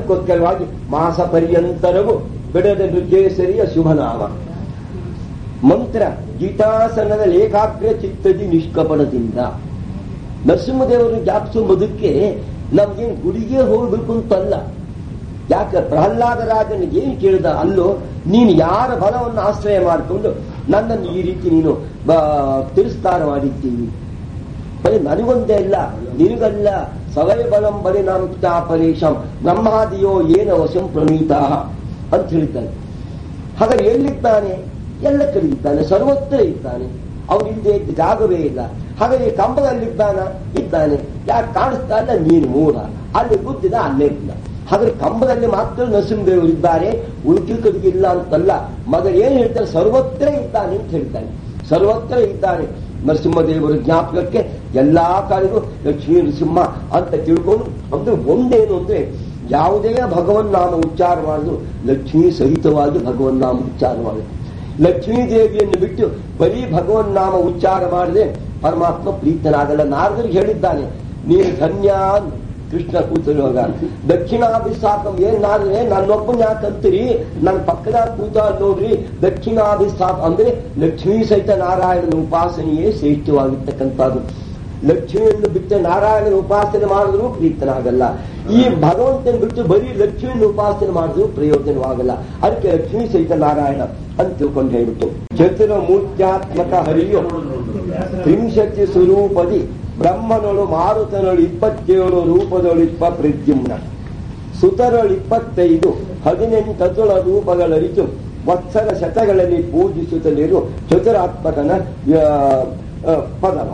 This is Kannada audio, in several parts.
ಅದಕ್ಕೋಸ್ಕರವಾಗಿ ಮಾಸ ಪರ್ಯಂತರವು ಬಿಡದ ನೃತ್ಯೇಸರಿಯ ಶುಭನಾಮ ಮಂತ್ರ ಗೀತಾಸನದ ಲೇಖಾಗ್ರ ಚಿತ್ತದಿ ನಿಷ್ಕಪಣದಿಂದ ನರಸಿಂಹದೇವರು ಜಾಪ್ಸು ಬದುಕ್ಕೆ ನಮ್ಗೇನು ಗುಡಿಗೆ ಹೋಗ್ಬೇಕು ಅಂತಲ್ಲ ಯಾಕೆ ಪ್ರಹ್ಲಾದ ರಾಜನಿಗೆ ಏನ್ ಕೇಳಿದ ಅಲ್ಲೋ ನೀನು ಯಾರ ಬಲವನ್ನು ಆಶ್ರಯ ಮಾಡಿಕೊಂಡು ನನ್ನನ್ನು ಈ ರೀತಿ ನೀನು ಬ- ತಿರಸ್ಕಾರ ಮಾಡಿದ್ದೀವಿ ಬರೀ ನನಗೊಂದೇ ಅಲ್ಲ ನಿನಗಲ್ಲ ಸವೈ ಬಲಂ ಬಲಿ ನಾಮ ಪರೇಶಂ ಬ್ರಹ್ಮಾದಿಯೋ ಏನ ವಶಂ ಪ್ರಣೀತಾ ಅಂತ ಹೇಳಿದ್ದಾನೆ ಹಾಗಾದ್ರೆ ಎಲ್ಲಿದ್ದಾನೆ ಎಲ್ಲ ಕಡೆ ಇದ್ದಾನೆ ಸರ್ವತ್ರ ಇದ್ದಾನೆ ಅವನಿಲ್ಲದೆ ಇದ್ದ ಜಾಗವೇ ಇಲ್ಲ ಹಾಗಾದ್ರೆ ಈ ಕಂಬದಲ್ಲಿದ್ದಾನ ಇದ್ದಾನೆ ಯಾಕೆ ಕಾಣಿಸ್ತಾ ಇಲ್ಲ ನೀನು ಮೂಲ ಅಲ್ಲಿ ಬುದ್ಧಿದ ಅಲ್ಲೇ ಇಲ್ಲ ಹಾಗಾದ್ರೆ ಕಂಬದಲ್ಲಿ ಮಾತ್ರ ನರಸಿಂಹದೇವರು ಇದ್ದಾರೆ ಉಳುಕಿ ಕಡೆಗೆ ಇಲ್ಲ ಅಂತಲ್ಲ ಮಗ ಏನ್ ಹೇಳ್ತಾರೆ ಸರ್ವತ್ರ ಇದ್ದಾನೆ ಅಂತ ಹೇಳ್ತಾನೆ ಸರ್ವತ್ರ ಇದ್ದಾನೆ ನರಸಿಂಹದೇವರ ಜ್ಞಾಪಕಕ್ಕೆ ಎಲ್ಲಾ ಕಾಲಿಗೂ ಲಕ್ಷ್ಮೀ ನರಸಿಂಹ ಅಂತ ತಿಳ್ಕೊಂಡು ಅಂದ್ರೆ ಒಂದೇನು ಅಂದ್ರೆ ಯಾವುದೇ ಭಗವನ್ ನಾಮ ಉಚ್ಚಾರ ಮಾಡುದು ಲಕ್ಷ್ಮೀ ಸಹಿತವಾಗಿ ಭಗವನ್ ನಾಮ ಉಚ್ಚಾರ ಮಾಡುದು ಲಕ್ಷ್ಮೀ ದೇವಿಯನ್ನು ಬಿಟ್ಟು ಬರೀ ಭಗವನ್ ನಾಮ ಉಚ್ಚಾರ ಮಾಡದೆ ಪರಮಾತ್ಮ ಪ್ರೀತನಾಗಲ್ಲ ನಾರದರಿಗೆ ಹೇಳಿದ್ದಾನೆ ನೀನು ಧನ್ಯ ಅಂದ. ಕೃಷ್ಣ ಕೂತಿರುವಾಗ ದಕ್ಷಿಣಾಭಿಸಾಕಂ ಏನ್ ನಾದ್ರೆ ನನ್ನೊಬ್ಬನ ಯಾಕೆ ಅಂತೀರಿ ನನ್ನ ಪಕ್ಕದ ಕೂತ ನೋಡ್ರಿ ದಕ್ಷಿಣಾಭಿಸಾಕ ಅಂದ್ರೆ ಲಕ್ಷ್ಮೀ ಸಹಿತ ನಾರಾಯಣನ ಉಪಾಸನೆಯೇ ಶ್ರೇಷ್ಠವಾಗಿರ್ತಕ್ಕಂಥದ್ದು ಲಕ್ಷ್ಮಿಯನ್ನು ಬಿಟ್ಟು ನಾರಾಯಣನ ಉಪಾಸನೆ ಮಾಡಿದ್ರು ಪ್ರೀತನಾಗಲ್ಲ ಈ ಭಗವಂತನ ಬಿಟ್ಟು ಬರೀ ಲಕ್ಷ್ಮಿಯನ್ನು ಉಪಾಸನೆ ಮಾಡಿದ್ರು ಪ್ರಯೋಜನವಾಗಲ್ಲ ಅದಕ್ಕೆ ಲಕ್ಷ್ಮೀ ಸಹಿತ ನಾರಾಯಣ ಅಂತ ತಿಳ್ಕೊಂಡು ಹೇಳ್ಬಿಟ್ಟು ಚತುರ್ಮೂರ್ತ್ಯಾತ್ಮಕ ಹರಿಯು ತ್ರಿಂಶತಿ ಸ್ವರೂಪದಿ ಬ್ರಹ್ಮನೊಳು ಮಾರುತನೊಳು ಇಪ್ಪತ್ತೇಳು ರೂಪದೊಳಿಪ್ಪ ಪ್ರದ್ಯುಮ್ನ ಸುತರಳು ಇಪ್ಪತ್ತೈದು ಹದಿನೆಂಟತುಳ ರೂಪಗಳರಿತು ವತ್ಸರ ಶತಗಳಲ್ಲಿ ಪೂಜಿಸುತ್ತಲಿರು ಚತುರಾತ್ಮಕನ ಆ, ಆ, ಪದವ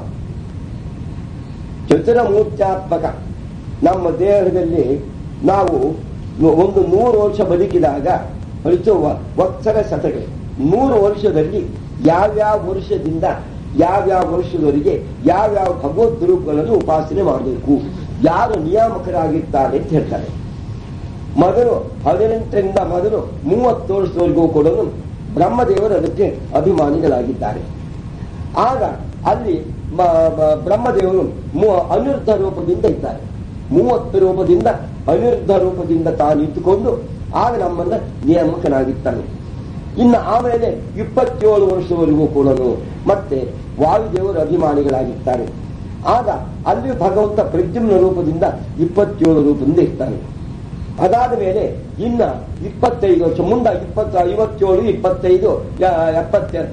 ಚತುರಮೂರ್ತ್ಯಾತ್ಮಕ ನಮ್ಮ ದೇಹದಲ್ಲಿ ನಾವು ಒಂದು ನೂರು ವರ್ಷ ಬದುಕಿದಾಗ ಅಳಿತು ವತ್ಸರ ಶತಗಳು ನೂರು ವರ್ಷದಲ್ಲಿ ಯಾವ್ಯಾವ ವರ್ಷದಿಂದ ಯಾವ್ಯಾವ ವರ್ಷದವರೆಗೆ ಯಾವ್ಯಾವ ಭಗವದ್ ರೂಪಗಳನ್ನು ಉಪಾಸನೆ ಮಾಡಬೇಕು ಯಾರು ನಿಯಾಮಕರಾಗಿರ್ತಾರೆ ಅಂತ ಹೇಳ್ತಾರೆ ಮೊದಲು ಹದಿನೆಂಟರಿಂದ ಮೊದಲು ಮೂವತ್ತು ವರ್ಷದವರೆಗೂ ಕೂಡ ಬ್ರಹ್ಮದೇವರು ಅದಕ್ಕೆ ಅಭಿಮಾನಿಗಳಾಗಿದ್ದಾರೆ ಆಗ ಅಲ್ಲಿ ಮ- ಮ- ಬ್ರಹ್ಮದೇವರು ಮು- ಅನಿರುದ್ಧ ರೂಪದಿಂದ ಇದ್ದಾರೆ ಮೂವತ್ತು ರೂಪದಿಂದ ಅನಿರುದ್ಧ ರೂಪದಿಂದ ತಾನು ಇದ್ದುಕೊಂಡು ಆಗ ನಮ್ಮನ್ನ ನಿಯಾಮಕನಾಗಿದ್ದಾನೆ ಇನ್ನು ಆಮೇಲೆ ಇಪ್ಪತ್ತೇಳು ವರ್ಷದವರೆಗೂ ಕೂಡ ಮತ್ತೆ ವಾಯುದೇವರು ಅಭಿಮಾನಿಗಳಾಗಿರ್ತಾರೆ ಆಗ ಅಲ್ಲಿ ಭಗವಂತ ಪ್ರದ್ಯುಮ್ನ ರೂಪದಿಂದ ಇಪ್ಪತ್ತೇಳು ರೂಪದಿಂದ ಇರ್ತಾನೆ ಅದಾದ ಮೇಲೆ ಇನ್ನ ಇಪ್ಪತ್ತೈದು ವರ್ಷ ಮುಂದ ಇಪ್ಪತ್ತ ಐವತ್ತೇಳು ಇಪ್ಪತ್ತೈದು ಯ- ಎಪ್ಪತ್ತೆರಡು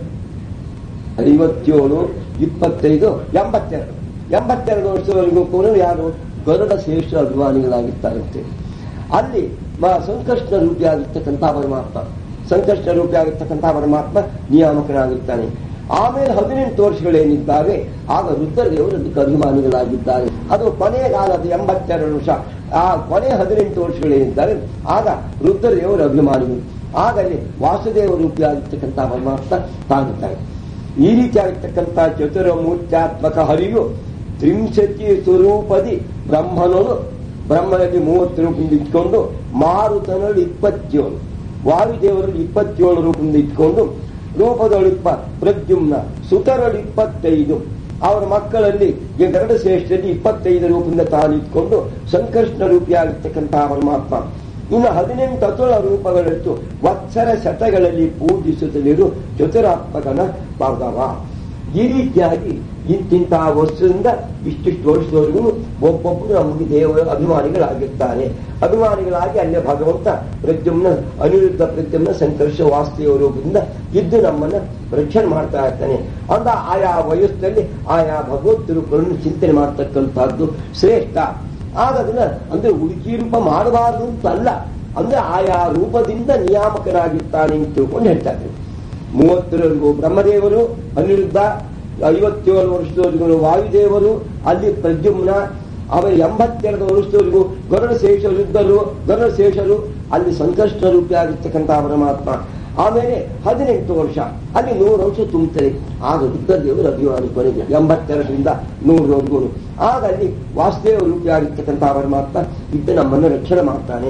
ಐವತ್ತೇಳು ಇಪ್ಪತ್ತೈದು ಎಂಬತ್ತೆರಡು ಎಂಬತ್ತೆರಡು ವರ್ಷದವರೆಗೂ ಕೂಡ ಯಾರು ಗರುಡ ಶ್ರೇಷ್ಠ ಅಭಿಮಾನಿಗಳಾಗಿರ್ತಾರಂತೆ ಅಲ್ಲಿ ಮ- ಸಂಕಷ್ಟ ರೂಪಿಯಾಗಿರ್ತಕ್ಕಂಥ ಪರಮಾತ್ಮ ಸಂಕಷ್ಟ ರೂಪಿಯಾಗಿರ್ತಕ್ಕಂಥ ಪರಮಾತ್ಮ ನಿಯಾಮಕನಾಗಿರ್ತಾನೆ ಆಮೇಲೆ ಹದಿನೆಂಟು ವರ್ಷಗಳೇನಿದ್ದಾವೆ ಆಗ ರುದ್ರದೇವರು ಅದಕ್ಕೆ ಅಭಿಮಾನಿಗಳಾಗಿದ್ದಾರೆ ಅದು ಕೊನೆಗಾಲದ ಎಂಬತ್ತೆರಡು ವರ್ಷ ಆ ಕೊನೆ ಹದಿನೆಂಟು ವರ್ಷಗಳೇನಿದ್ದಾವೆ ಆಗ ರುದ್ರದೇವರು ಅಭಿಮಾನಿಗಳು ಆಗ ಅಲ್ಲಿ ವಾಸುದೇವ ರೂಪಿಯಾಗಿರ್ತಕ್ಕಂಥ ಪರಮಾತ್ಮ ತಾಗಿದ್ದಾರೆ ಈ ರೀತಿಯಾಗಿರ್ತಕ್ಕಂಥ ಚತುರಮೂರ್ತ್ಯಾತ್ಮಕ ಹರಿಯು ತ್ರಿಂಶತಿ ಸ್ವರೂಪದಿ ಬ್ರಹ್ಮನನು ಬ್ರಹ್ಮನಲ್ಲಿ ಮೂವತ್ತು ರೂಪದಿಂದ ಇಟ್ಕೊಂಡು ಮಾರುತನಲ್ಲಿ ಇಪ್ಪತ್ತೇಳು ವಾಯುದೇವರಲ್ಲಿ ಇಪ್ಪತ್ತೇಳು ರೂಪದಿಂದ ಇಟ್ಕೊಂಡು ರೂಪದೊಳಿಪ್ಪ ಪ್ರದ್ಯುಮ್ನ ಸುತರಲ್ಲಿ ಇಪ್ಪತ್ತೈದು ಅವರ ಮಕ್ಕಳಲ್ಲಿ ಈ ಗರುಡ ಶ್ರೇಷ್ಠರಲ್ಲಿ ಇಪ್ಪತ್ತೈದು ರೂಪದಿಂದ ತಾನು ಇಟ್ಕೊಂಡು ಸಂಕಷ್ಟ ರೂಪಿಯಾಗಿರ್ತಕ್ಕಂತಹ ಪರಮಾತ್ಮ ಇನ್ನು ಹದಿನೆಂಟು ಅತುಳ ರೂಪಗಳಿತ್ತು ವತ್ಸರ ಶತಗಳಲ್ಲಿ ಪೂಜಿಸುತ್ತಲಿರು ಚತುರಾತ್ಮಕನ ಭಾಗವ ಈ ರೀತಿಯಾಗಿ ಇಂತಿಂತಹ ವರ್ಷದಿಂದ ಇಷ್ಟಿಷ್ಟು ವರ್ಷದವರೆಗೂ ಒಬ್ಬೊಬ್ಬರು ನಮಗೆ ದೇವರ ಅಭಿಮಾನಿಗಳಾಗಿರ್ತಾರೆ ಅಭಿಮಾನಿಗಳಾಗಿ ಅಲ್ಲೇ ಭಗವಂತ ಪ್ರದ್ಯುಮ್ನ ಅನಿರುದ್ಧ ಪ್ರದ್ಯುಮ್ನ ಸಂಕರ್ಷ ವಾಸ್ತವ ರೂಪದಿಂದ ಇದ್ದು ನಮ್ಮನ್ನ ರಕ್ಷಣೆ ಮಾಡ್ತಾ ಇರ್ತಾನೆ ಅಂದ ಆಯಾ ವಯಸ್ಸಲ್ಲಿ ಆಯಾ ಭಗವತ್ ರೂಪಗಳನ್ನು ಚಿಂತನೆ ಮಾಡ್ತಕ್ಕಂಥದ್ದು ಶ್ರೇಷ್ಠ ಆಗ ಅದನ್ನ ಅಂದ್ರೆ ಹುಡುಕಿ ರೂಪ ಮಾಡಬಾರದು ಅಂತ ಅಲ್ಲ ಅಂದ್ರೆ ಆಯಾ ರೂಪದಿಂದ ನಿಯಾಮಕನಾಗಿರ್ತಾನೆ ಅಂತ ತಿಳ್ಕೊಂಡು ಹೇಳ್ತಾ ಇದ್ರು ಮೂವತ್ತರವರೆಗೂ ಬ್ರಹ್ಮದೇವರು ಅನಿರುದ್ಧ ಐವತ್ತೇಳು ವರ್ಷದವರೆಗೂ ವಾಯುದೇವರು ಅಲ್ಲಿ ಪ್ರದ್ಯುಮ್ನ ಆಮೇಲೆ ಎಂಬತ್ತೆರಡು ವರ್ಷದವರೆಗೂ ಗರುಡ ಶೇಷ ರುದ್ಧರು ಗರುಡ ಶೇಷರು ಅಲ್ಲಿ ಸಂಕಷ್ಟ ರೂಪಿಯಾಗಿರ್ತಕ್ಕಂಥ ಪರಮಾತ್ಮ ಆಮೇಲೆ ಹದಿನೆಂಟು ವರ್ಷ ಅಲ್ಲಿ ನೂರು ವರ್ಷ ತುಂಬುತ್ತದೆ ಆಗ ರುದ್ರದೇವರು ಅಭಿಮಾನಿ ಕೊನೆಗೆ ಎಂಬತ್ತೆರಡರಿಂದ ನೂರವರೆಗೂ ಆಗ ಅಲ್ಲಿ ವಾಸುದೇವ ರೂಪಿಯಾಗಿರ್ತಕ್ಕಂಥ ಪರಮಾತ್ಮ ಇದ್ದು ನಮ್ಮನ್ನು ರಕ್ಷಣೆ ಮಾಡ್ತಾನೆ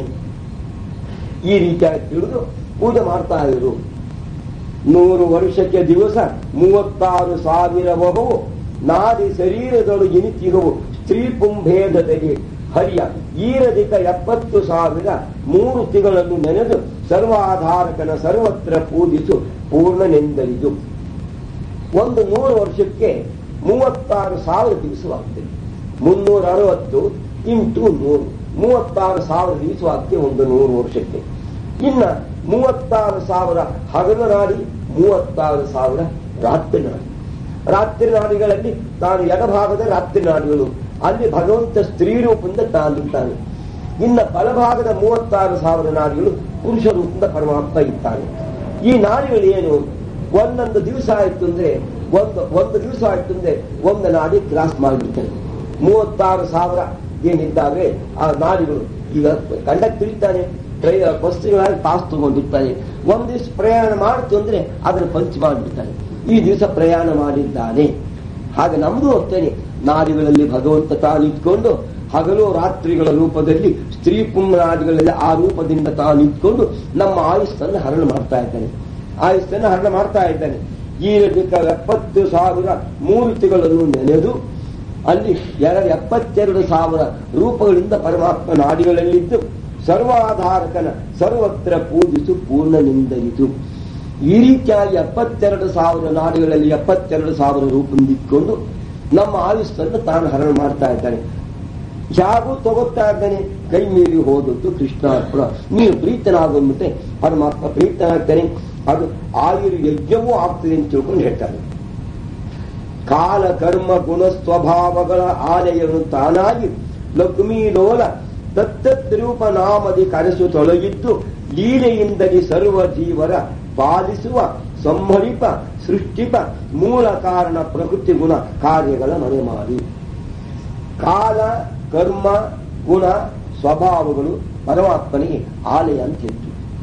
ಈ ರೀತಿಯಾಗಿ ತಿಳಿದು ಪೂಜೆ ಮಾಡ್ತಾ ಇದ್ರು ನೂರು ವರ್ಷಕ್ಕೆ ದಿವಸ ಮೂವತ್ತಾರು ಸಾವಿರ ಬಹುವು ನಾದಿ ಶರೀರದೊಳು ಇನಿತಿಗವು ಸ್ತ್ರೀ ಪುಂಭೇದದಲ್ಲಿ ಹರಿಯ ಈರಧಿಕ ಎಪ್ಪತ್ತು ಸಾವಿರ ಮೂರ್ತಿಗಳನ್ನು ನೆನೆದು ಸರ್ವಾಧಾರಕನ ಸರ್ವತ್ರ ಪೂಜಿಸು ಪೂರ್ಣನೆಂದರಿದು ಒಂದು ನೂರು ವರ್ಷಕ್ಕೆ ಮೂವತ್ತಾರು ಸಾವಿರ ದಿವಸವಾಗ್ತದೆ ಮುನ್ನೂರ ಅರವತ್ತು ಇಂಟು ನೂರು ಮೂವತ್ತಾರು ಸಾವಿರ ದಿವಸವಾಗ್ತದೆ ಒಂದು ನೂರು ವರ್ಷಕ್ಕೆ ಇನ್ನ ಮೂವತ್ತಾರು ಸಾವಿರ ಹಗಲು ನಾಡಿ ಮೂವತ್ತಾರು ಸಾವಿರ ರಾತ್ರಿ ನಾಡಿ ರಾತ್ರಿ ನಾಡಿಗಳಲ್ಲಿ ತಾನು ಎಡಭಾಗದ ರಾತ್ರಿ ನಾಡಿಗಳು ಅಲ್ಲಿ ಭಗವಂತ ಸ್ತ್ರೀ ರೂಪದಿಂದ ತಾನಿದ್ದಾನೆ ಇನ್ನ ಬಲಭಾಗದ ಮೂವತ್ತಾರು ಸಾವಿರ ನಾಡಿಗಳು ಪುರುಷ ರೂಪದಿಂದ ಪರಮಾತ್ಮ ಇದ್ದಾನೆ ಈ ನಾಡಿಗಳು ಏನು ಒಂದೊಂದು ದಿವಸ ಆಯ್ತು ಅಂದ್ರೆ ಒಂದು ಒಂದು ದಿವಸ ಆಯ್ತು ಅಂದ್ರೆ ಒಂದು ನಾಡಿ ಕ್ರಾಸ್ ಮಾಡಿಬಿಡ್ತಾರೆ ಮೂವತ್ತಾರು ಸಾವಿರ ಏನಿದ್ದಾವೆ ಆ ನಾಡಿಗಳು ಈಗ ಕಂಡಕ್ಟರ್ ಇರ್ತಾನೆ ಟ್ರೈ ಬಸ್ಸುಗಳಾಗಿ ಪಾಸ್ ತಗೊಂಡಿರ್ತಾನೆ ಒಂದ್ ದಿವಸ ಪ್ರಯಾಣ ಮಾಡ್ತು ಅಂದ್ರೆ ಅದನ್ನು ಪಂಚ್ ಮಾಡಿಬಿಡ್ತಾನೆ ಈ ದಿವಸ ಪ್ರಯಾಣ ಮಾಡಿದ್ದಾನೆ ಹಾಗೆ ನಮ್ದು ಹೋಗ್ತೇನೆ ನಾಡಿಗಳಲ್ಲಿ ಭಗವಂತ ತಾನಿಟ್ಕೊಂಡು ಹಗಲು ರಾತ್ರಿಗಳ ರೂಪದಲ್ಲಿ ಸ್ತ್ರೀ ಪುಂನಾದಿಗಳಲ್ಲಿ ಆ ರೂಪದಿಂದ ತಾನಿಟ್ಕೊಂಡು ನಮ್ಮ ಆಯುಸ್ಸನ್ನು ಹರಣ ಮಾಡ್ತಾ ಇದ್ದಾನೆ ಆಯುಸ್ಸನ್ನು ಹರಣ ಮಾಡ್ತಾ ಇದ್ದಾನೆ ಈ ಎಪ್ಪತ್ತು ಸಾವಿರ ಮೂರ್ತಿಗಳನ್ನು ನೆನೆದು ಅಲ್ಲಿ ಎರಡು ಎಪ್ಪತ್ತೆರಡು ಸಾವಿರ ರೂಪಗಳಿಂದ ಪರಮಾತ್ಮ ನಾಡಿಗಳಲ್ಲಿದ್ದು ಸರ್ವಾಧಾರಕನ ಸರ್ವತ್ರ ಪೂಜಿಸು ಪೂರ್ಣನಿಂದರಿತು ಈ ರೀತಿಯಾಗಿ ಎಪ್ಪತ್ತೆರಡು ಸಾವಿರ ನಾಡುಗಳಲ್ಲಿ ಎಪ್ಪತ್ತೆರಡು ಸಾವಿರ ರೂಪಂದಿಟ್ಕೊಂಡು ನಮ್ಮ ಆಯುಸ್ಸನ್ನು ತಾನು ಹರಣ ಮಾಡ್ತಾ ಇದ್ದಾನೆ ಯಾಗೂ ತಗೋತಾ ಇದ್ದಾನೆ ಕೈ ಮೀರಿ ಹೋದದ್ದು ಕೃಷ್ಣಾರ್ಪಣ ನೀನು ಪ್ರೀತನಾಗೊಂಡ್ಬಿಟ್ಟೆ ಪರಮಾತ್ಮ ಪ್ರೀತನಾಗ್ತಾನೆ ಅದು ಆಯುರ್ ಯಜ್ಞವೂ ಆಗ್ತದೆ ಅಂತ ತಿಳ್ಕೊಂಡು ಹೇಳ್ತಾರೆ ಕಾಲ ಕರ್ಮ ಗುಣ ಸ್ವಭಾವಗಳ ಆಲಯನು ತಾನಾಗಿ ಲಕ್ಷ್ಮೀಲೋಲ ದತ್ತದ್ರೂಪ ನಾಮದಿ ಕರೆಸು ತೊಲಗಿದ್ದು ಲೀಲೆಯಿಂದಲೇ ಸರ್ವ ಜೀವರ ಪಾಲಿಸುವ ಸಂಹರಿಪ ಸೃಷ್ಟಿಪ ಮೂಲ ಕಾರಣ ಪ್ರಕೃತಿ ಗುಣ ಕಾರ್ಯಗಳ ಮನೆ ಮಾಡಿ ಕಾಲ ಕರ್ಮ ಗುಣ ಸ್ವಭಾವಗಳು ಪರಮಾತ್ಮನಿಗೆ ಆಲಯ ಅಂತ ಹೇಳ್ತು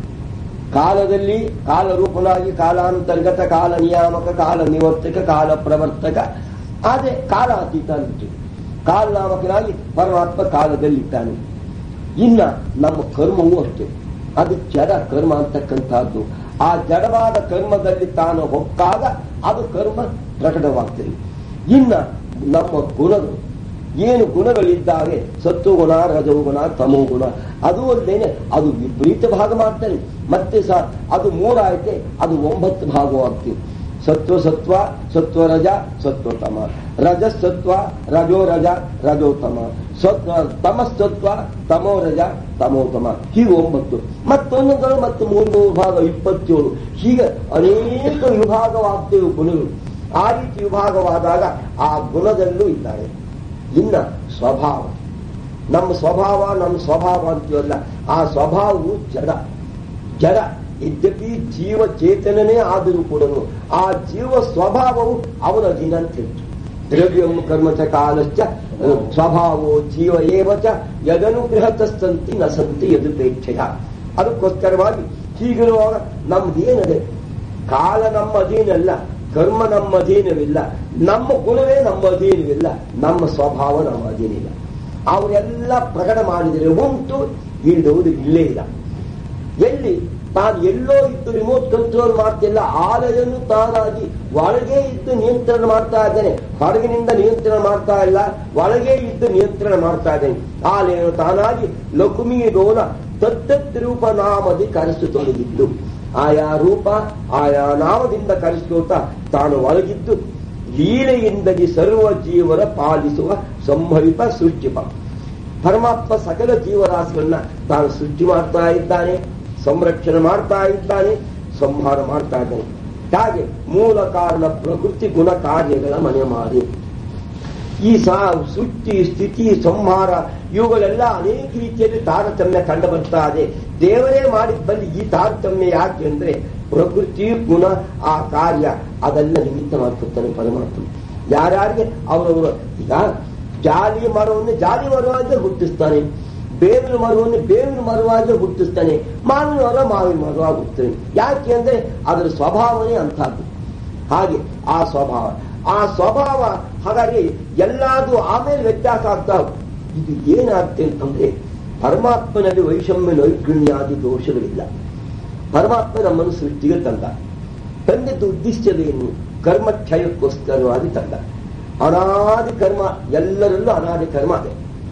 ಕಾಲದಲ್ಲಿ ಕಾಲರೂಪನಾಗಿ ಕಾಲಾಂತರ್ಗತ ಕಾಲ ನಿಯಾಮಕ ಕಾಲ ನಿವರ್ತಕ ಕಾಲ ಪ್ರವರ್ತಕ ಅದೇ ಕಾಲ ಅತೀತ ಅಂತಿತ್ತು ಕಾಲನಾಮಕನಾಗಿ ಪರಮಾತ್ಮ ಕಾಲದಲ್ಲಿದ್ದಾನೆ ಇನ್ನ ನಮ್ಮ ಕರ್ಮವೂ ಅಷ್ಟೇ ಅದು ಜಡ ಕರ್ಮ ಅಂತಕ್ಕಂಥದ್ದು ಆ ಜಡವಾದ ಕರ್ಮದಲ್ಲಿ ತಾನು ಹೊಕ್ಕಾಗ ಅದು ಕರ್ಮ ಪ್ರಕಟವಾಗ್ತದೆ ಇನ್ನ ನಮ್ಮ ಗುಣಗಳು ಏನು ಗುಣಗಳಿದ್ದಾವೆ ಸತ್ವಗುಣ ರಜೋಗುಣ ತಮೋಗುಣ ಅದು ಅಲ್ಲದೇನೆ ಅದು ವಿಪರೀತ ಭಾಗ ಮಾಡ್ತಾನೆ ಮತ್ತೆ ಸಹ ಅದು ಮೂರಾಯ್ತೆ ಅದು ಒಂಬತ್ತು ಭಾಗವಾಗ್ತದೆ ಸತ್ವ ಸತ್ವ ಸತ್ವ ರಜ ಸತ್ವತಮ ರಜಸತ್ವ ರಜೋ ರಜ ರಜೋತಮ ಸತ್ವ ತಮಸ್ತತ್ವ ತಮೋ ರಜ ತಮೋತಮ ಹೀಗೆ ಒಂಬತ್ತು ಮತ್ತೊಂದುಗಳು ಮತ್ತು ಮೂರು ಭಾಗ ಇಪ್ಪತ್ತೇಳು ಹೀಗೆ ಅನೇಕ ವಿಭಾಗವಾಗ್ತೇವೆ ಗುಣಗಳು ಆ ರೀತಿ ವಿಭಾಗವಾದಾಗ ಆ ಗುಣದಲ್ಲೂ ಇದ್ದಾರೆ ಇನ್ನ ಸ್ವಭಾವ ನಮ್ಮ ಸ್ವಭಾವ ನಮ್ಮ ಸ್ವಭಾವ ಅಂತೀವಲ್ಲ ಆ ಸ್ವಭಾವವು ಜಡ ಜಡ ಯದ್ಯಪಿ ಜೀವ ಚೇತನನೇ ಆದರೂ ಕೂಡ ಆ ಜೀವ ಸ್ವಭಾವವು ಅವನ ಅಧೀನ ಅಂತ ಹೇಳ್ತು ದ್ರವ್ಯಂ ಕರ್ಮ ಚ ಕಾಲಶ್ಚ ಸ್ವಭಾವೋ ಜೀವ ಏವ ಚ ಯದನುಗ್ರಹತಸ್ತಂತಿ ನ ಸಂತಿ ಯದುಪೇಕ್ಷೆಯ ಅದಕ್ಕೋಸ್ಕರವಾಗಿ ಹೀಗಿರುವಾಗ ನಮ್ದೇನದೆ ಕಾಲ ನಮ್ಮ ಅಧೀನಲ್ಲ ಕರ್ಮ ನಮ್ಮ ಅಧೀನವಿಲ್ಲ ನಮ್ಮ ಗುಣವೇ ನಮ್ಮ ಅಧೀನವಿಲ್ಲ ನಮ್ಮ ಸ್ವಭಾವ ನಮ್ಮ ಅಧೀನಿಲ್ಲ ಅವರೆಲ್ಲ ಪ್ರಕಟ ಮಾಡಿದರೆ ಉಂಟು ಇಲ್ಲದವುದು ಇಲ್ಲೇ ಇಲ್ಲ ಎಲ್ಲಿ ತಾನು ಎಲ್ಲೋ ಇದ್ದು ರಿಮೋಟ್ ಕಂಟ್ರೋಲ್ ಮಾಡ್ತಿಲ್ಲ ಆಲಯನ್ನು ತಾನಾಗಿ ಒಳಗೆ ಇದ್ದು ನಿಯಂತ್ರಣ ಮಾಡ್ತಾ ಇದ್ದಾನೆ ಹೊರಗಿನಿಂದ ನಿಯಂತ್ರಣ ಮಾಡ್ತಾ ಇಲ್ಲ ಒಳಗೆ ಇದ್ದು ನಿಯಂತ್ರಣ ಮಾಡ್ತಾ ಇದ್ದಾನೆ ಆಲಯನ್ನು ತಾನಾಗಿ ಲಕ್ಷ್ಮೀ ರೋಲ ತತ್ತತ್ ರೂಪ ನಾಮದಿ ಕರೆಸು ತೊಡಗಿದ್ದು ಆಯಾ ರೂಪ ಆಯಾ ನಾಮದಿಂದ ಕರೆಸ್ಕೋತಾ ತಾನು ಒಳಗಿದ್ದು ಲೀಲೆಯಿಂದಲೇ ಸರ್ವ ಜೀವರ ಪಾಲಿಸುವ ಸಂಭವಿತ ಸೃಷ್ಟಿಪ ಪರಮಾತ್ಮ ಸಕಲ ಜೀವರಾಶಿಗಳನ್ನ ತಾನು ಸೃಷ್ಟಿ ಮಾಡ್ತಾ ಇದ್ದಾನೆ ಸಂರಕ್ಷಣೆ ಮಾಡ್ತಾ ಇದ್ದಾನೆ ಸಂಹಾರ ಮಾಡ್ತಾ ಇದ್ದಾನೆ ಹಾಗೆ ಮೂಲ ಕಾರಣ ಪ್ರಕೃತಿ ಗುಣ ಕಾರ್ಯಗಳ ಮನೆ ಮಾಡಿ ಈ ಸಾ ಸೃಷ್ಟಿ ಸ್ಥಿತಿ ಸಂಹಾರ ಇವುಗಳೆಲ್ಲ ಅನೇಕ ರೀತಿಯಲ್ಲಿ ತಾರತಮ್ಯ ಕಂಡು ಬರ್ತಾ ಇದೆ ದೇವರೇ ಮಾಡಿದ್ದಲ್ಲಿ ಈ ತಾರತಮ್ಯ ಯಾಕೆ ಅಂದ್ರೆ ಪ್ರಕೃತಿ ಗುಣ ಆ ಕಾರ್ಯ ಅದೆಲ್ಲ ನಿಮಿತ್ತ ಮಾಡ್ಕೊತಾನೆ ಪರಮಾತ್ಮ ಯಾರ್ಯಾರಿಗೆ ಅವರವರು ಈಗ ಜಾಲಿ ಮರವನ್ನು ಜಾಲಿ ಮರವಾಗಿ ಹುಟ್ಟಿಸ್ತಾನೆ ಬೇವಿನ ಮರವನ್ನು ಬೇವಿನ ಮರವಾಗಿ ಹುಟ್ಟಿಸ್ತಾನೆ ಮಾವಿನ ಮರ ಮಾವಿನ ಮರವಾಗಿ ಹುಟ್ಟಿಸ್ತಾನೆ ಯಾಕೆ ಅಂದ್ರೆ ಅದರ ಸ್ವಭಾವನೇ ಅಂತಹದ್ದು ಹಾಗೆ ಆ ಸ್ವಭಾವ ಆ ಸ್ವಭಾವ ಹಾಗಾಗಿ ಎಲ್ಲಾದು ಆಮೇಲೆ ವ್ಯತ್ಯಾಸ ಆಗ್ತಾ ಇದು ಏನಾಗ್ತದೆ ಅಂತಂದ್ರೆ ಪರಮಾತ್ಮನಲ್ಲಿ ವೈಷಮ್ಯ ನೈರ್ಗುಣ್ಯಾದಿ ದೋಷಗಳಿಲ್ಲ ಪರಮಾತ್ಮ ನಮ್ಮನ್ನು ಸೃಷ್ಟಿಗೆ ತಂದ ತಂದಿದ್ದು ಉದ್ದೇಶವೇನು ಕರ್ಮಕ್ಷಯಕ್ಕೋಸ್ಕರವಾಗಿ ತಂದ ಅನಾದಿ ಕರ್ಮ ಎಲ್ಲರಲ್ಲೂ ಅನಾದಿ ಕರ್ಮ ಅದೇ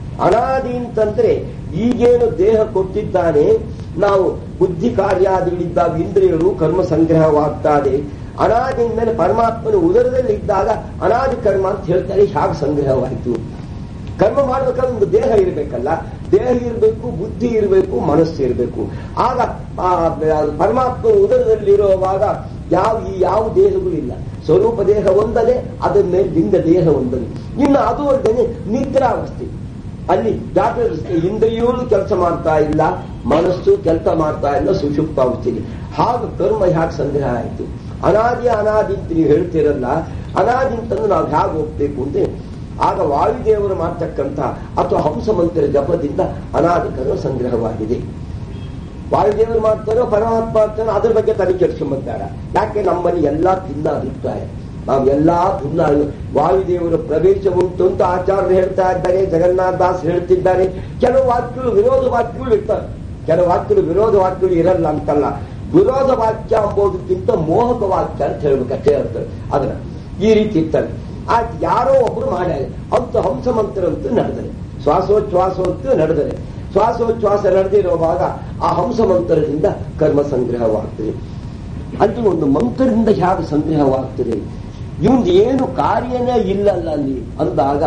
ಅನಾದಿ ಅಂತಂದ್ರೆ ಈಗೇನು ದೇಹ ಕೊಟ್ಟಿದ್ದಾನೆ ನಾವು ಬುದ್ಧಿ ಕಾರ್ಯಾದಿಗಳಿದ್ದಾಗ ಇಂದ್ರಿಯಗಳು ಕರ್ಮ ಸಂಗ್ರಹವಾಗ್ತಾರೆ ಅನಾದಿಯಿಂದಲೇ ಪರಮಾತ್ಮನ ಉದರದಲ್ಲಿ ಇದ್ದಾಗ ಅನಾದಿ ಕರ್ಮ ಅಂತ ಹೇಳ್ತಾರೆ ಹೇಗೆ ಸಂಗ್ರಹವಾಯಿತು ಕರ್ಮ ಮಾಡ್ಬೇಕಾದ್ರೆ ಒಂದು ದೇಹ ಇರಬೇಕಲ್ಲ ದೇಹ ಇರಬೇಕು ಬುದ್ಧಿ ಇರಬೇಕು ಮನಸ್ಸು ಇರಬೇಕು ಆಗ ಆ ಪರಮಾತ್ಮ ಉದರದಲ್ಲಿರುವಾಗ ಯಾವ ಈ ಯಾವ ದೇಹಗಳಿಲ್ಲ ಸ್ವರೂಪ ದೇಹ ಒಂದನೇ ಅದರ ಮೇಲೆ ಲಿಂಗ ದೇಹ ಒಂದನೇ ಇನ್ನು ಅದು ಅಲ್ಲದೆ ನಿದ್ರಾವಸ್ಥೆ ಅಲ್ಲಿ ಡಾಕ್ಟರ್ ಇಂದ್ರಿಯಗಳು ಕೆಲಸ ಮಾಡ್ತಾ ಇಲ್ಲ ಮನಸ್ಸು ಕೆಲಸ ಮಾಡ್ತಾ ಇಲ್ಲ ಸುಷುಪ್ತಾವಸ್ಥೆಗೆ ಹಾಗೆ ಕರ್ಮ ಹ್ಯಾಕ್ ಸಂಗ್ರಹ ಆಯಿತು ಅನಾದಿ ಅನಾದಿ ಅಂತ ನೀವು ಹೇಳ್ತೀರಲ್ಲ ಅನಾದಿ ಅಂತಂದು ನಾವು ಹೇಗೆ ಹೋಗ್ಬೇಕು ಅಂದ್ರೆ ಆಗ ವಾಯುದೇವರು ಮಾಡ್ತಕ್ಕಂಥ ಅಥವಾ ಹಂಸ ಮಂತ್ರ ಜಪದಿಂದ ಅನಾದಿ ಕರ್ಮ ಸಂಗ್ರಹವಾಗಿದೆ ವಾಯುದೇವರು ಮಾಡ್ತಾರೋ ಪರಮಾತ್ಮ ಮಾಡ್ತಾರೋ ಅದ್ರ ಬಗ್ಗೆ ತಲೆ ಕೆಡಿಸ್ಕೊಂಬಂತಾರ ಯಾಕೆ ನಮ್ಮಲ್ಲಿ ಎಲ್ಲಾ ಭಿನ್ನ ಅಭಿಪ್ರಾಯ ನಾವು ಎಲ್ಲಾ ಭಿನ್ನ ವಾಯುದೇವರ ಪ್ರವೇಶ ಉಂಟು ಅಂತ ಆಚಾರ್ಯರು ಹೇಳ್ತಾ ಇದ್ದಾರೆ ಜಗನ್ನಾಥ ದಾಸ್ ಹೇಳ್ತಿದ್ದಾರೆ ಕೆಲವು ವಾಕ್ಯಗಳು ವಿರೋಧ ವಾಕ್ಯಗಳು ಇರ್ತಾರೆ ಕೆಲವು ವಾಕ್ಯಗಳು ವಿರೋಧ ವಾಕ್ಯಗಳು ಇರಲ್ಲ ಅಂತಲ್ಲ ವಿರೋಧ ವಾಕ್ಯ ಎಂಬುದಕ್ಕಿಂತ ಮೋಹಕ ವಾಕ್ಯ ಅಂತ ಹೇಳ್ಬೇಕಷ್ಟೇ ಹೇಳ್ತಾರೆ ಅದನ್ನ ಈ ರೀತಿ ಇರ್ತಾರೆ ಆ ಯಾರೋ ಒಬ್ರು ಮಾಡ್ಯಾರ ಅಂತ ಹಂಸ ಮಂತ್ರ ಅಂತೂ ನಡೆದರೆ ಶ್ವಾಸೋಚ್ಛ್ವಾಸ ಅಂತೂ ನಡೆದರೆ ಶ್ವಾಸೋಚ್ಛ್ವಾಸ ನಡೆದಿರುವಾಗ ಆ ಹಂಸ ಮಂತ್ರದಿಂದ ಕರ್ಮ ಸಂಗ್ರಹವಾಗ್ತದೆ ಅಲ್ಲಿ ಒಂದು ಮಂತ್ರದಿಂದ ಹೇಗೆ ಸಂಗ್ರಹವಾಗ್ತದೆ ಇವಂದು ಏನು ಕಾರ್ಯನೇ ಇಲ್ಲಲ್ಲ ಅಲ್ಲಿ ಅಂದಾಗ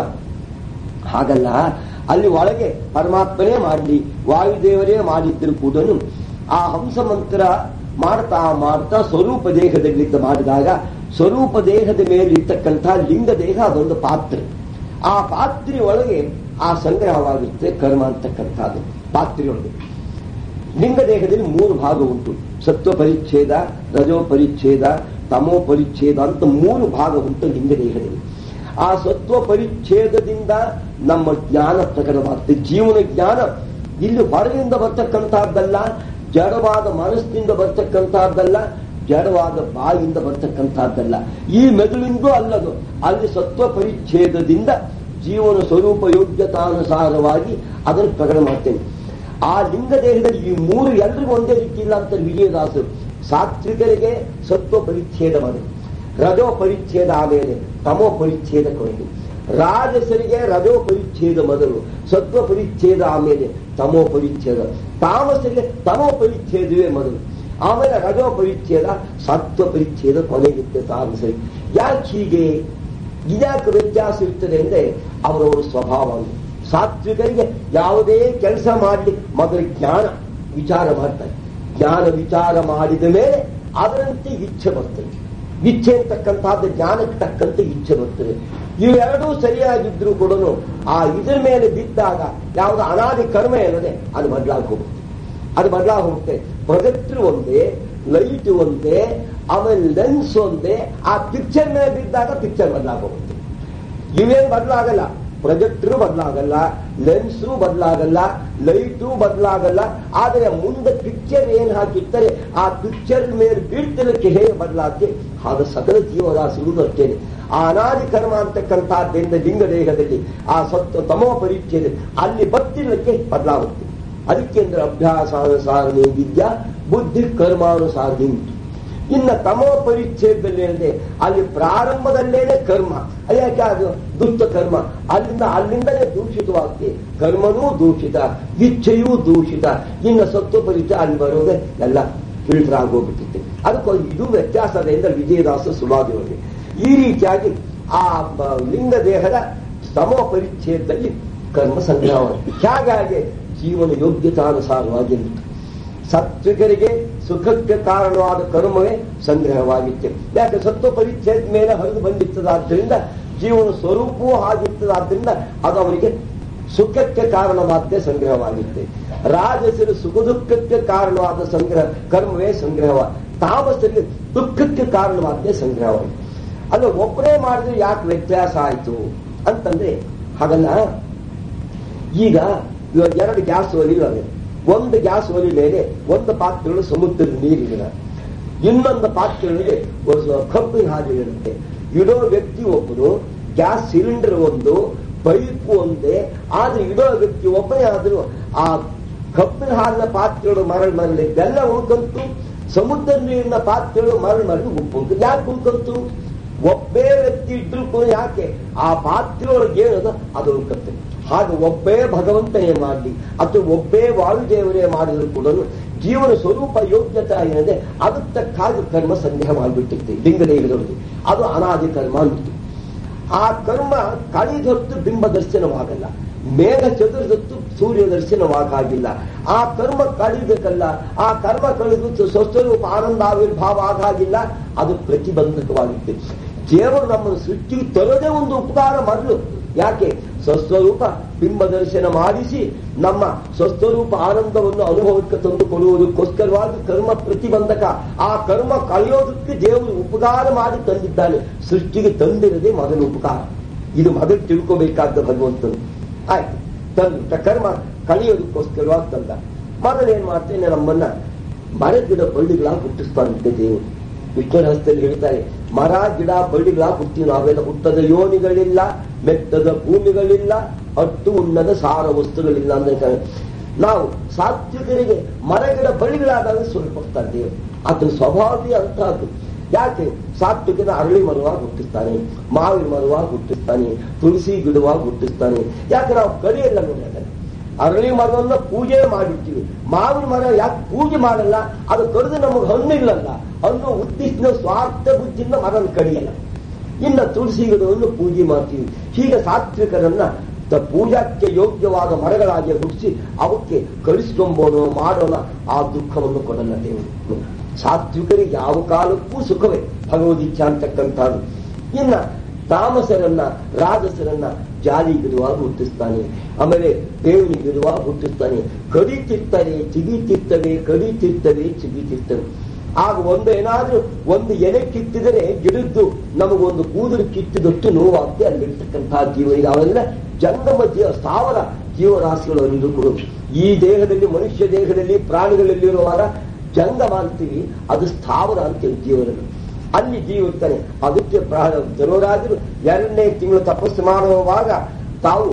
ಹಾಗಲ್ಲ ಅಲ್ಲಿ ಒಳಗೆ ಪರಮಾತ್ಮನೇ ಮಾಡಲಿ ವಾಯುದೇವರೇ ಮಾಡಿದ್ರು ಕೂಡ ಆ ಹಂಸ ಮಂತ್ರ ಮಾಡ್ತಾ ಮಾಡ್ತಾ ಸ್ವರೂಪ ದೇಹದಲ್ಲಿದ್ದ ಮಾಡಿದಾಗ ಸ್ವರೂಪ ದೇಹದ ಮೇಲೆ ಇರ್ತಕ್ಕಂಥ ಲಿಂಗ ದೇಹ ಅದೊಂದು ಪಾತ್ರೆ ಆ ಪಾತ್ರೆ ಒಳಗೆ ಆ ಸಂಗ್ರಹವಾಗಿರುತ್ತೆ ಕರ್ಮ ಅಂತಕ್ಕಂಥದ್ದು ಪಾತ್ರೆಯೊಳಗೆ ಲಿಂಗ ದೇಹದಲ್ಲಿ ಮೂರು ಭಾಗ ಉಂಟು ಸತ್ವ ಪರಿಚ್ಛೇದ ರಜೋ ಪರಿಚ್ಛೇದ ತಮೋ ಪರಿಚ್ಛೇದ ಅಂತ ಮೂರು ಭಾಗ ಉಂಟು ಲಿಂಗ ದೇಹದಲ್ಲಿ ಆ ಸತ್ವ ಪರಿಚ್ಛೇದದಿಂದ ನಮ್ಮ ಜ್ಞಾನ ಪ್ರಕಟವಾಗ್ತದೆ ಜೀವನ ಜ್ಞಾನ ಇಲ್ಲಿ ಹೊರಗಿಂದ ಬರ್ತಕ್ಕಂಥದ್ದಲ್ಲ ಜಡವಾದ ಮನಸ್ಸಿನಿಂದ ಬರ್ತಕ್ಕಂಥದ್ದಲ್ಲ ಜಡವಾದ ಬಾಯಿಂದ ಬರ್ತಕ್ಕಂಥದ್ದಲ್ಲ ಈ ಮೆದುಳಿಂದೂ ಅಲ್ಲದು ಅಲ್ಲಿ ಸತ್ವ ಪರಿಚ್ಛೇದದಿಂದ ಜೀವನ ಸ್ವರೂಪ ಯೋಗ್ಯತಾನುಸಾರವಾಗಿ ಅದನ್ನು ಪ್ರಕಟ ಮಾಡ್ತೇನೆ ಆ ಲಿಂಗ ದೇಹದಲ್ಲಿ ಈ ಮೂರು ಎಲ್ರಿಗೂ ಒಂದೇ ರೀತಿ ಇಲ್ಲ ಅಂತ ವಿಜಯದಾಸರು ಸಾತ್ವಿಕರಿಗೆ ಸತ್ವ ಪರಿಚ್ಛೇದ ಮಾಡಿ ರಜೋ ಪರಿಚ್ಛೇದ ಆಮೇಲೆ ತಮೋ ಪರಿಚ್ಛೇದ ಕೊನೆಗೆ ರಾಜಸರಿಗೆ ರಜೋ ಪರಿಚ್ಛೇದ ಮೊದಲು ಸತ್ವ ಪರಿಚ್ಛೇದ ಆಮೇಲೆ ತಮೋ ಪರಿಚ್ಛೇದ ತಾಮಸರಿಗೆ ತಮೋ ಪರಿಚ್ಛೇದವೇ ಮೊದಲು ಆಮೇಲೆ ರಜೋ ಪರಿಚ್ಛೇದ ಸತ್ವ ಪರಿಚ್ಛೇದ ಕೊನೆಗಿತ್ತೆ ತಾಮಸರಿಗೆ ಯಾಕೆ ಹೀಗೆ ಇದ್ಯಾಕೆ ವ್ಯತ್ಯಾಸ ಇರ್ತದೆ ಅಂದ್ರೆ ಅವರವರ ಸ್ವಭಾವ ಸಾತ್ವಿಕರಿಗೆ ಯಾವುದೇ ಕೆಲಸ ಮಾಡಲಿ ಮೊದಲು ಜ್ಞಾನ ವಿಚಾರ ಮಾಡ್ತಾರೆ ಜ್ಞಾನ ವಿಚಾರ ಮಾಡಿದ ಮೇಲೆ ಅದರಂತೆ ಇಚ್ಛೆ ಬರ್ತದೆ ಇಚ್ಛೆ ಅಂತಕ್ಕಂಥದ್ದು ಜ್ಞಾನಕ್ಕೆ ತಕ್ಕಂತೆ ಇಚ್ಛೆ ಬರ್ತದೆ ಇವೆರಡೂ ಸರಿಯಾಗಿದ್ರು ಕೂಡ ಆ ಇದ್ರ ಮೇಲೆ ಬಿದ್ದಾಗ ಯಾವುದು ಅನಾದಿ ಕರ್ಮ ಏನದೆ ಅದು ಬದಲಾಗಿ ಹೋಗುತ್ತೆ ಅದು ಬದಲಾಗಿ ಹೋಗುತ್ತೆ ಪ್ರೊಜೆಕ್ಟರ್ ಒಂದೇ ಲೈಟ್ ಒಂದೇ ಆಮೇಲೆ ಲೆನ್ಸ್ ಒಂದೇ ಆ ಪಿಕ್ಚರ್ ಮೇಲೆ ಬಿದ್ದಾಗ ಪಿಕ್ಚರ್ ಬದಲಾಗಿ ಹೋಗುತ್ತೆ ಇವೇನು ಬದಲಾಗಲ್ಲ ಪ್ರೊಜೆಕ್ಟರ್ ಬದಲಾಗಲ್ಲ ಲೆನ್ಸು ಬದಲಾಗಲ್ಲ ಲೈಟು ಬದಲಾಗಲ್ಲ ಆದರೆ ಮುಂದೆ ಪಿಕ್ಚರ್ ಏನ್ ಹಾಕಿರ್ತಾರೆ ಆ ಪಿಕ್ಚರ್ ಮೇಲೆ ಬೀಳ್ತಿರಕ್ಕೆ ಹೇಗೆ ಬದಲಾಗ್ತದೆ ಹಾಗೆ ಸಕಲ ಜೀವರಾಶಿಗಳು ಅಷ್ಟೇನೆ ಆ ಅನಾದಿ ಕರ್ಮ ಅಂತಕ್ಕಂಥದ್ದರಿಂದ ಲಿಂಗ ದೇಹದಲ್ಲಿ ಆ ಸತ್ವ ತಮೋ ಪರೀಕ್ಷೆ ಅಲ್ಲಿ ಬತ್ತಿರಲಿಕ್ಕೆ ಬದಲಾಗುತ್ತೆ ಅದಕ್ಕೆ ಅಂದ್ರೆ ಅಭ್ಯಾಸಾನುಸಾರನೇ ವಿದ್ಯಾ ಬುದ್ಧಿ ಕರ್ಮಾನುಸಾರನೇ ಉಂಟು ಇನ್ನ ತಮೋ ಪರಿಚ್ಛೇದದಲ್ಲಿ ಏನಿದೆ ಅಲ್ಲಿ ಪ್ರಾರಂಭದಲ್ಲೇನೆ ಕರ್ಮ ಯಾಕೆ ಅದು ದುಷ್ಟ ಕರ್ಮ ಅಲ್ಲಿಂದ ಅಲ್ಲಿಂದಲೇ ದೂಷಿತವಾಗ್ತದೆ ಕರ್ಮನೂ ದೂಷಿತ ಇಚ್ಛೆಯೂ ದೂಷಿತ ಇನ್ನು ಸತ್ವ ಪರಿಚಯ ಅಲ್ಲಿ ಬರೋದೇ ಎಲ್ಲ ಫಿಲ್ಟರ್ ಆಗೋಗ್ಬಿಟ್ಟಿದೆ ಅದಕ್ಕೊಂದು ಇದು ವ್ಯತ್ಯಾಸ ಅದರಿಂದ ವಿಜಯದಾಸ ಸುಭಾದಿಯವರಿಗೆ ಈ ರೀತಿಯಾಗಿ ಆ ಬ- ಲಿಂಗ ದೇಹದ ತಮೋ ಪರಿಚ್ಛೇದದಲ್ಲಿ ಕರ್ಮ ಸಂಗ್ರಹ ಹೇಗೆ ಜೀವನ ಯೋಗ್ಯತಾನುಸಾರವಾಗಿ ಇರುತ್ತೆ. ಸಾತ್ವಿಕರಿಗೆ ಸುಖಕ್ಕೆ ಕಾರಣವಾದ ಕರ್ಮವೇ ಸಂಗ್ರಹವಾಗಿತ್ತು ಯಾಕೆ ಸತ್ವ ಪರಿಚ್ಛೇದ ಮೇಲೆ ಹರಿದು ಬಂದಿರ್ತದಾದ್ದರಿಂದ ಜೀವನ ಸ್ವರೂಪವೂ ಆಗಿರ್ತದಾದ್ದರಿಂದ ಅದು ಅವರಿಗೆ ಸುಖಕ್ಕೆ ಕಾರಣವಾದ್ದೇ ಸಂಗ್ರಹವಾಗಿತ್ತೆ ರಾಜಸರು ಸುಖ ದುಃಖಕ್ಕೆ ಕಾರಣವಾದ ಸಂಗ್ರಹ ಕರ್ಮವೇ ಸಂಗ್ರಹವ ತಾಮಸರಿಗೆ ದುಃಖಕ್ಕೆ ಕಾರಣವಾದ್ದೇ ಸಂಗ್ರಹವಾಗಿದೆ ಅಲ್ಲ ಒಬ್ಬರೇ ಮಾಡಿದ್ರೆ ಯಾಕೆ ವ್ಯತ್ಯಾಸ ಆಯಿತು ಅಂತಂದ್ರೆ ಹಾಗಲ್ಲ ಈಗ ಇವಾಗ ಎರಡು ಗ್ಯಾಸ್ ಒಲಿಗಳಿವೆ ಒಂದು ಗ್ಯಾಸ್ ಒಲಿ ಮೇಲೆ ಒಂದು ಪಾತ್ರೆಗಳು ಸಮುದ್ರದ ನೀರಿನ ಇನ್ನೊಂದು ಪಾತ್ರೆಗಳಿಗೆ ಒಂದು ಕಬ್ಬಿನ ಹಾಲು ಇರುತ್ತೆ ಇಡೋ ವ್ಯಕ್ತಿ ಒಬ್ಬರು ಗ್ಯಾಸ್ ಸಿಲಿಂಡರ್ ಒಂದು ಪೈಪ್ ಒಂದೇ ಆದ್ರೆ ಇಡೋ ವ್ಯಕ್ತಿ ಒಬ್ಬನೇ ಆದ್ರೂ ಆ ಕಬ್ಬಿನ ಹಾಲಿನ ಪಾತ್ರೆಗಳು ಮರಳು ಮರಳಿ ಬೆಲ್ಲ ಉಳ್ಕಂತು ಸಮುದ್ರ ನೀರಿನ ಪಾತ್ರೆಗಳು ಮರಳು ಮರಳಿ ಉಪ್ಪುಂಟು ಯಾಕೆ ಉಳ್ಕಂತು ಒಬ್ಬೇ ವ್ಯಕ್ತಿ ಇದ್ರು ಕೂಡ ಯಾಕೆ ಆ ಪಾತ್ರೆ ಒಳಗೆ ಏನದ ಅದು ಉಳ್ಕತ್ತೆ ಹಾಗೆ ಒಬ್ಬೇ ಭಗವಂತನೇ ಮಾಡಲಿ ಅಥವಾ ಒಬ್ಬೇ ವಾಯುದೇವರೇ ಮಾಡಿದ್ರು ಕೂಡ ಜೀವನ ಸ್ವರೂಪ ಯೋಗ್ಯತೆ ಏನಿದೆ ಅದಕ್ಕೆ ತಕ್ಕಾಗಿ ಕರ್ಮ ಸಂದೇಹ ಮಾಡಿಬಿಟ್ಟಿರ್ತೀವಿ ಲಿಂಗದೇಹದೊಳಗೆ ಅದು ಅನಾದಿ ಕರ್ಮ ಅಂತಿತ್ತು ಆ ಕರ್ಮ ಕಳಿದೊತ್ತು ಬಿಂಬ ದರ್ಶನವಾಗಲ್ಲ ಮೇಘ ಚದುರಿದತ್ತು ಸೂರ್ಯ ದರ್ಶನವಾಗಾಗಿಲ್ಲ ಆ ಕರ್ಮ ಕಳಿದಕ್ಕಲ್ಲ ಆ ಕರ್ಮ ಕಳೆದು ಸ್ವಸ್ವರೂಪ ಆನಂದಾವಿರ್ಭಾವ ಆಗಾಗಿಲ್ಲ ಅದು ಪ್ರತಿಬಂಧಕವಾಗಿತ್ತು ದೇವರು ನಮ್ಮನ್ನು ಸೃಷ್ಟಿಗೆ ತರದೇ ಒಂದು ಉಪಕಾರ ಮಾಡಲು ಯಾಕೆ ಸ್ವಸ್ವರೂಪ ಬಿಂಬ ದರ್ಶನ ಮಾಡಿಸಿ ನಮ್ಮ ಸ್ವಸ್ವರೂಪ ಆನಂದವನ್ನು ಅನುಭವಕ್ಕೆ ತಂದು ಕೊಡುವುದಕ್ಕೋಸ್ಕರವಾಗಿ ಕರ್ಮ ಪ್ರತಿಬಂಧಕ ಆ ಕರ್ಮ ಕಳೆಯೋದಕ್ಕೆ ದೇವರು ಉಪಕಾರ ಮಾಡಿ ತಂದಿದ್ದಾನೆ ಸೃಷ್ಟಿಗೆ ತಂದಿರದೆ ಮೊದಲ ಉಪಕಾರ ಇದು ಮೊದಲು ತಿಳ್ಕೋಬೇಕಾದ ಭಗವಂತನು ಆಯ್ತು ತಂದ ಕರ್ಮ ಕಳೆಯೋದಕ್ಕೋಸ್ಕರವಾಗಿ ತಂದ ಮೊದಲೇನ್ ಮಾಡ್ತೇನೆ ನಮ್ಮನ್ನ ಮರ ಗಿಡ ಬಳ್ಳಿಗಳಾಗಿ ಹುಟ್ಟಿಸ್ತಾನಂತೆ ದೇವರು ವಿಷ್ಣುರ ಹಸ್ತದಲ್ಲಿ ಹೇಳ್ತಾರೆ ಮರ ಗಿಡ ಬಳ್ಳಿಗಳಾಗಿ ಹುಟ್ಟಿ ನಾವೆಲ್ಲ ಹುಟ್ಟದ ಯೋನಿಗಳಿಲ್ಲ ಮೆತ್ತದ ಭೂಮಿಗಳಿಲ್ಲ ಅಟ್ಟು ಉಣ್ಣದ ಸಾರ ವಸ್ತುಗಳಿಲ್ಲ ಅಂದ್ರೆ ನಾವು ಸಾತ್ವಿಕರಿಗೆ ಮರ ಗಿಡ ಬಳ್ಳಿಗಳಾದಾಗ ಸ್ವಲ್ಪ ಹೋಗ್ತಾರೆ ದೇವರು ಅದರ ಸ್ವಭಾವವೇ ಅಂತಹದ್ದು ಯಾಕೆ ಸಾತ್ವಿಕನ ಅರಳಿ ಮರವಾಗಿ ಹುಟ್ಟಿಸ್ತಾನೆ ಮಾವಿನ ಮರವಾಗಿ ಹುಟ್ಟಿಸ್ತಾನೆ ತುಳಸಿ ಗಿಡವಾಗಿ ಹುಟ್ಟಿಸ್ತಾನೆ ಯಾಕೆ ನಾವು ಕಡಿಯಲ್ಲ ನೋಡಿ ಅದನ್ನು ಅರಳಿ ಮರವನ್ನ ಪೂಜೆ ಮಾಡಿರ್ತೀವಿ ಮಾವಿನ ಮರ ಯಾಕೆ ಪೂಜೆ ಮಾಡಲ್ಲ ಅದು ಕಡಿದು ನಮಗೆ ಹಣ್ಣಿಲ್ಲಲ್ಲ ಹಣ್ಣು ಉದ್ದೇಶದ ಸ್ವಾರ್ಥ ಬುದ್ಧಿಯಿಂದ ಮರನ ಕಡಿಯಲ್ಲ ಇನ್ನ ತುಳಸಿ ಗಿಡವನ್ನು ಪೂಜೆ ಮಾಡ್ತೀವಿ ಹೀಗೆ ಸಾತ್ವಿಕರನ್ನ ಪೂಜಾಕ್ಕೆ ಯೋಗ್ಯವಾದ ಮರಗಳಾಗಿ ಹುಟ್ಟಿಸಿ ಅವಕ್ಕೆ ಕಳಿಸ್ಕೊಂಬೋಣ ಮಾಡೋಣ ಆ ದುಃಖವನ್ನು ಕೊಡಲ್ಲ ದೇವರು ಸಾತ್ವಿಕರಿಗೆ ಯಾವ ಕಾಲಕ್ಕೂ ಸುಖವೇ ಭಗವದಿಚ್ಛಾ ಅಂತಕ್ಕಂಥದ್ದು ಇನ್ನ ತಾಮಸರನ್ನ ರಾಜಸರನ್ನ ಜಾಲಿ ಗಿಡುವಾಗ ಹುಟ್ಟಿಸ್ತಾನೆ ಆಮೇಲೆ ಬೇವಿನ ಗಿಡುವಾಗ ಹುಟ್ಟಿಸ್ತಾನೆ ಕಡಿತಿರ್ತಾರೆ ಚಿಗಿತಿರ್ತವೆ ಕಡಿತಿರ್ತವೆ ಚಿಗಿತಿರ್ತವೆ ಆಗ ಒಂದು ಏನಾದ್ರೂ ಒಂದು ಎಲೆ ಕಿತ್ತಿದರೆ ಗಿಡದ್ದು ನಮಗೊಂದು ಕೂದಲು ಕಿತ್ತಿದಷ್ಟು ನೋವಾಗ್ತದೆ ಅಲ್ಲಿರ್ತಕ್ಕಂತಹ ಜೀವನಿಗೆ ಅವೆಲ್ಲ ಜಂಗಮ ಜೀವ ಸ್ಥಾವರ ಜೀವರಾಶಿಗಳು ಅಲ್ಲಿರು ಕೂಡ ಈ ದೇಹದಲ್ಲಿ ಮನುಷ್ಯ ದೇಹದಲ್ಲಿ ಪ್ರಾಣಿಗಳಲ್ಲಿರುವಾಗ ಜಂಗಮ ಅಂತೀವಿ ಅದು ಸ್ಥಾವರ ಅಂತೀವಿ ಜೀವನಗಳು ಅಲ್ಲಿ ಜೀವಿರ್ತಾನೆ ಅದಕ್ಕೆ ಪ್ರಾಣ ಧನುರಾಜರು ಎರಡನೇ ತಿಂಗಳು ತಪಸ್ಸು ಮಾಡುವಾಗ ತಾವು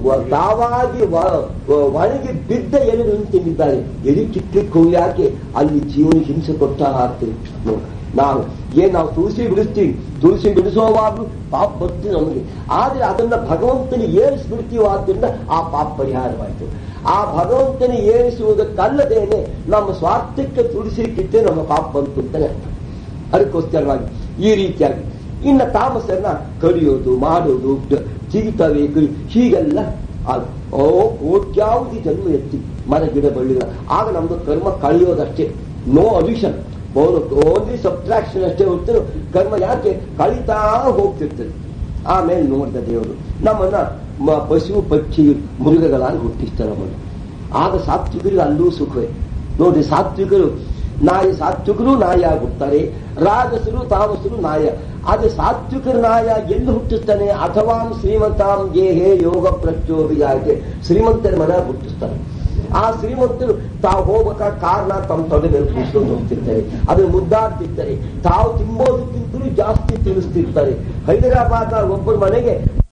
ತಾವಾಗಿ ಒಣಗಿ ಬಿದ್ದ ಎಲೆಗಳನ್ನು ತಿಂದಿದ್ದಾರೆ ಎಲಿ ಕಿಕ್ಲಿಕ್ಕೆ ಹೋಗಿ ಯಾಕೆ ಅಲ್ಲಿ ಜೀವನ ಹಿಂಸೆ ಕೊಟ್ಟ ಆಗ್ತದೆ ನಾವು ಏನ್ ನಾವು ತುಳಸಿ ಬಿಡಿಸ್ತೀವಿ ತುಳಸಿ ಬಿಡಿಸುವಾಗಲೂ ಪಾಪ ಬರ್ತೀವಿ ನಮಗೆ ಆದ್ರೆ ಅದನ್ನ ಭಗವಂತನ ಏರಿಸ್ಬಿಡ್ತೀವಿ ಆದ್ರಿಂದ ಆ ಪಾಪ ಪರಿಹಾರವಾಯಿತು ಆ ಭಗವಂತನ ಏರಿಸುವುದಕ್ಕಲ್ಲದೇನೆ ನಮ್ಮ ಸ್ವಾರ್ಥಕ್ಕೆ ತುಳಸಿ ಕಿತ್ತೆ ನಮ್ಮ ಪಾಪ ಬಂತು ಅಂತಾನೆ ಅದಕ್ಕೋಸ್ಕರವಾಗಿ ಈ ರೀತಿಯಾಗಿ ಇನ್ನ ತಾಮಸನ್ನ ಕಡಿಯೋದು ಮಾಡೋದು ಚಿಗಿತವೆ ಕಡಿ ಹೀಗೆಲ್ಲ ಓ ಕೋಟ್ಯಾವಧಿ ಜನ್ಮ ಎತ್ತಿ ಮರ ಗಿಡ ಬಳ್ಳಿಗಳ ಆಗ ನಮ್ದು ಕರ್ಮ ಕಳೆಯೋದಷ್ಟೇ ನೋ ಅಡಿಷನ್ ಓನ್ಲಿ ಸಬ್ಟ್ರಾಕ್ಷನ್ ಅಷ್ಟೇ ಹೊರತು ಕರ್ಮ ಯಾಕೆ ಕಳಿತಾ ಹೋಗ್ತಿರ್ತದೆ ಆಮೇಲೆ ನೋಡಿದ ದೇವರು ನಮ್ಮನ್ನ ಪಶು ಪಕ್ಷಿ ಮೃಗಗಳಾಗಿ ಹುಟ್ಟಿಸ್ತಾರೆ ನಮ್ಮನ್ನು ಆಗ ಸಾತ್ವಿಕರಿಗೆ ಅಲ್ಲೂ ಸುಖವೇ ನೋಡಿ ಸಾತ್ವಿಕರು ನಾಯಿ ಸಾತ್ವಿಕರು ನಾಯಿಯಾಗಿ ಹುಟ್ಟುತ್ತಾರೆ ರಾಜಸರು ತಾಮಸರು ನಾಯ ಆದ್ರೆ ಸಾತ್ವಿಕರ ನಾಯ ಎಲ್ಲಿ ಹುಟ್ಟಿಸ್ತಾನೆ ಅಥವಾ ಶ್ರೀಮಂತಾಂ ಗೇಹೆ ಯೋಗ ಪ್ರಚೋದಿಯಾಗಿ ಶ್ರೀಮಂತರ ಮನ ಹುಟ್ಟಿಸ್ತಾನೆ ಆ ಶ್ರೀಮಂತರು ತಾವು ಹೋಗ್ಬೇಕ ಕಾರಣ ತಮ್ಮ ತೊಡೆ ಮೇಲೆ ಕೂತ್ಕೊಂಡು ಹೋಗ್ತಿರ್ತಾರೆ ಅದ್ರ ಮುದ್ದಾಡ್ತಿರ್ತಾರೆ ತಾವು ತಿಂಬೋದಕ್ಕಿಂತಲೂ ಜಾಸ್ತಿ ತಿನ್ನಿಸ್ತಿರ್ತಾರೆ ಹೈದರಾಬಾದ್ ಒಬ್ಬರ ಮನೆಗೆ